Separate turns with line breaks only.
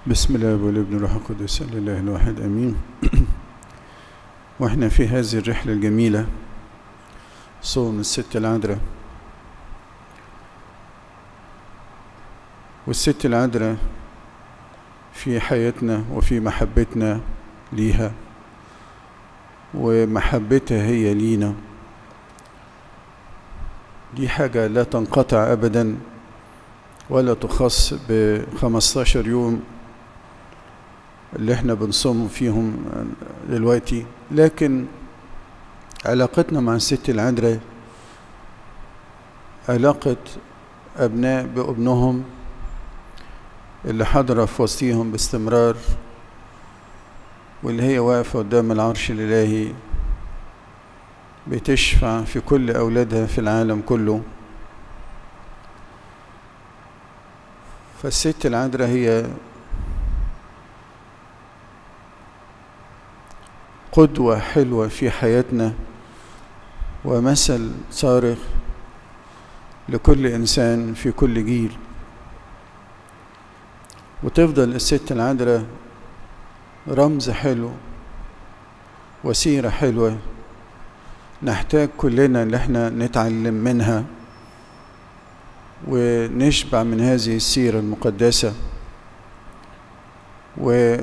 بسم الله والابن والروح القدس لله الواحد امين واحنا في هذه الرحله الجميله صوم الست العذراء والست العذراء في حياتنا وفي محبتنا ليها ومحبتها هي لينا دي حاجة لا تنقطع أبدا ولا تخص بخمستاشر يوم اللي احنا بنصوم فيهم دلوقتي لكن علاقتنا مع الست العذراء علاقة أبناء بابنهم اللي حاضرة في وسطيهم باستمرار واللي هي واقفة قدام العرش الإلهي بتشفع في كل أولادها في العالم كله فالست العذراء هي قدوة حلوة في حياتنا ومثل صارخ لكل إنسان في كل جيل وتفضل الست العذراء رمز حلو وسيرة حلوة نحتاج كلنا ان احنا نتعلم منها ونشبع من هذه السيرة المقدسة و